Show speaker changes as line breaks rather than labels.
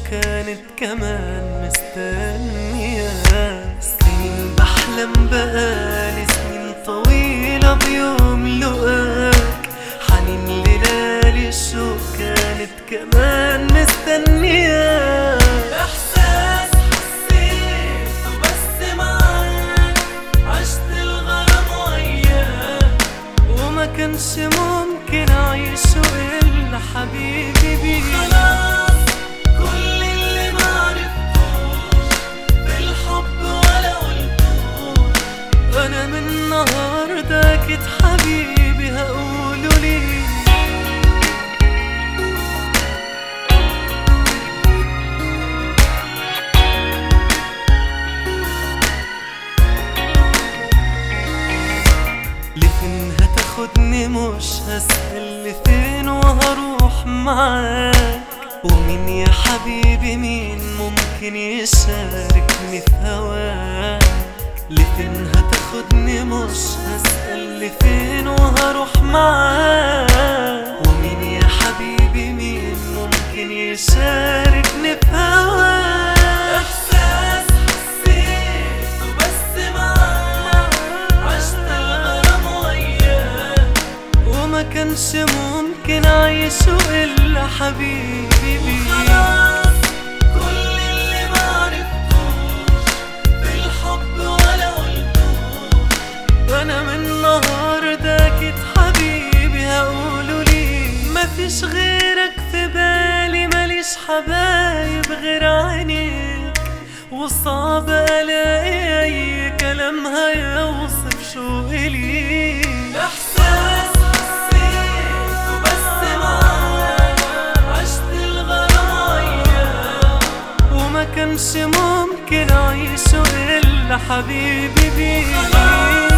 كانت كمان مستنية سنين بحلم بقالي سنين طويلة بيوم لقاك حنين ليالي الشوق كانت كمان مستنية إحساس حسيته بس معاك عشت الغرام وياك وما كانش ممكن أعيشه إلا حبيبي بيك خلاص كل اللي ما عرفتوش بالحب ولا قلتوش أنا من النهاردة أكيد حبيبي هقوله ليك لفين هتاخدني مش هسأل لفين وهروح معاك ومين يا حبيبي مين ممكن يشاركني في هواك لفين هتاخدني مش هسأل لفين وهروح معاك ومين يا حبيبي مين ممكن يشاركني في هواك إحساس حسيته بس معاك عشت الغرام وياك وما كانش ممكن أعيشه إلا حبيبي بيك خلاص كل اللي ما عرفتوش بالحب ولا قلتوش أنا من النهاردة أكيد حبيبي هقوله ليك مفيش غيرك في بالي ماليش حبايب غير عينيك وصعب ألاقي أي كلام هيوصف شوقي ليك إحساس حسيته بس معاك عشت الغرام وياك وما كانش ممكن أعيشه إلا حبيبي بيك